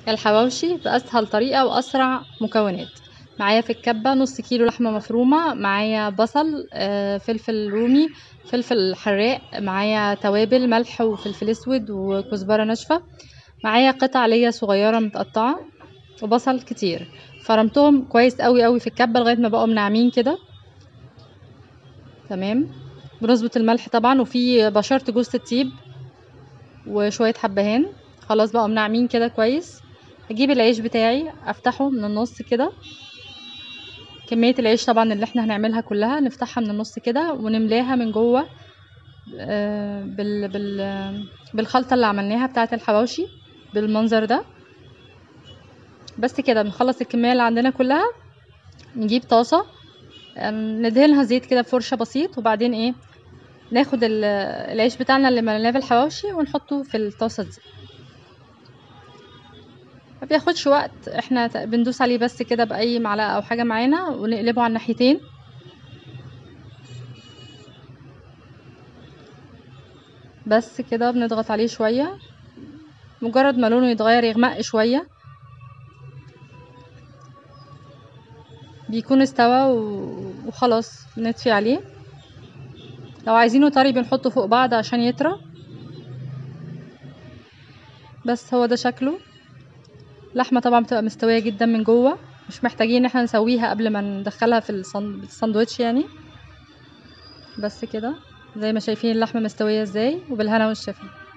الحواوشي بأسهل طريقة وأسرع مكونات معايا في الكبة نص كيلو لحمة مفرومة معايا بصل آه، فلفل رومي فلفل حراق معايا توابل ملح وفلفل اسود وكزبرة ناشفة معايا قطع ليا صغيرة متقطعة وبصل كتير فرمتهم كويس قوي قوي في الكبة لغاية ما بقوا ناعمين كده تمام بنظبط الملح طبعا وفي بشرت جوز الطيب وشوية حبهان خلاص بقوا ناعمين كده كويس اجيب العيش بتاعي افتحه من النص كده كمية العيش طبعا اللي احنا هنعملها كلها نفتحها من النص كده ونملاها من جوه آه، بال بال بالخلطة اللي عملناها بتاعة الحواوشي بالمنظر ده بس كده بنخلص الكمية اللي عندنا كلها نجيب طاسة آم، ندهنها زيت كده بفرشة بسيط وبعدين ايه ناخد ال- العيش بتاعنا اللي مليناه بالحواوشي ونحطه في الطاسة دي ما بياخدش وقت احنا ت- بندوس عليه بس كده بأي معلقة او حاجة معانا ونقلبه على الناحيتين بس كده بنضغط عليه شوية مجرد ما لونه يتغير يغمق شوية بيكون استوى و- وخلاص نطفي عليه لو عايزينه طري بنحطه فوق بعض عشان يطرى بس هو ده شكله لحمة طبعا بتبقى مستوية جدا من جوه مش محتاجين ان احنا نسويها قبل ما ندخلها في الصن- الساندوتش يعني بس كده زي ما شايفين اللحمة مستوية ازاي وبالهنا والشفا